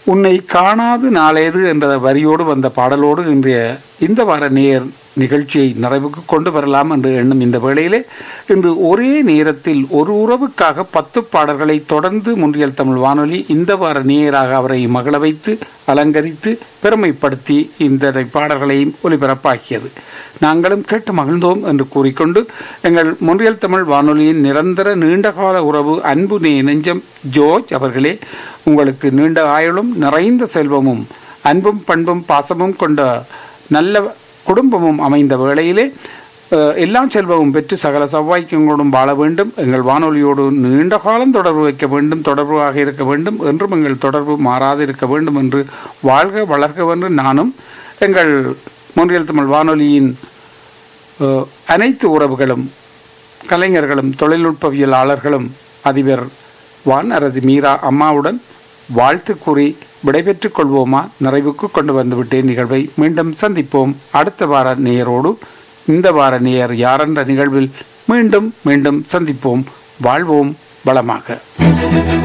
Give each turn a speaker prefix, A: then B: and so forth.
A: உன்னை காணாது நாளேது என்ற வரியோடு வந்த பாடலோடு இன்றைய இந்த வார நேர் நிகழ்ச்சியை நிறைவுக்கு கொண்டு வரலாம் என்று எண்ணும் இந்த வேளையிலே இன்று ஒரே நேரத்தில் ஒரு உறவுக்காக பத்து பாடல்களை தொடர்ந்து முன்றியல் தமிழ் வானொலி இந்த வார நேராக அவரை மகள வைத்து அலங்கரித்து பெருமைப்படுத்தி இந்த பாடல்களையும் ஒலிபரப்பாக்கியது நாங்களும் கேட்டு மகிழ்ந்தோம் என்று கூறிக்கொண்டு எங்கள் முன்றியல் தமிழ் வானொலியின் நிரந்தர நீண்டகால உறவு அன்பு நே நெஞ்சம் ஜோர்ஜ் அவர்களே உங்களுக்கு நீண்ட ஆயுளும் நிறைந்த செல்வமும் அன்பும் பண்பும் பாசமும் கொண்ட நல்ல குடும்பமும் அமைந்த வேளையிலே அஹ், எல்லாம் செல்வமும் பெற்று சகல செவ்வாய்க்கங்களோடும் வாழ வேண்டும் எங்கள் வானொலியோடு நீண்ட காலம் தொடர்பு வைக்க வேண்டும் தொடர்பாக இருக்க வேண்டும் என்றும் எங்கள் தொடர்பு மாறாது இருக்க வேண்டும் என்று வாழ்க வளர்க்கவென்று நானும் எங்கள் முன்றியல் தமிழ் வானொலியின் அஹ், அனைத்து உறவுகளும் கலைஞர்களும் தொழில்நுட்பவியலாளர்களும் அதிபர் வான் அரசி மீரா அம்மாவுடன் வாழ்த்து கூறி விடைபெற்றுக் கொள்வோமா நிறைவுக்கு கொண்டு வந்துவிட்டேன் நிகழ்வை மீண்டும் சந்திப்போம் அடுத்த வார நேயரோடு இந்த வார நேயர் யாரென்ற நிகழ்வில் மீண்டும் மீண்டும் சந்திப்போம் வாழ்வோம் வளமாக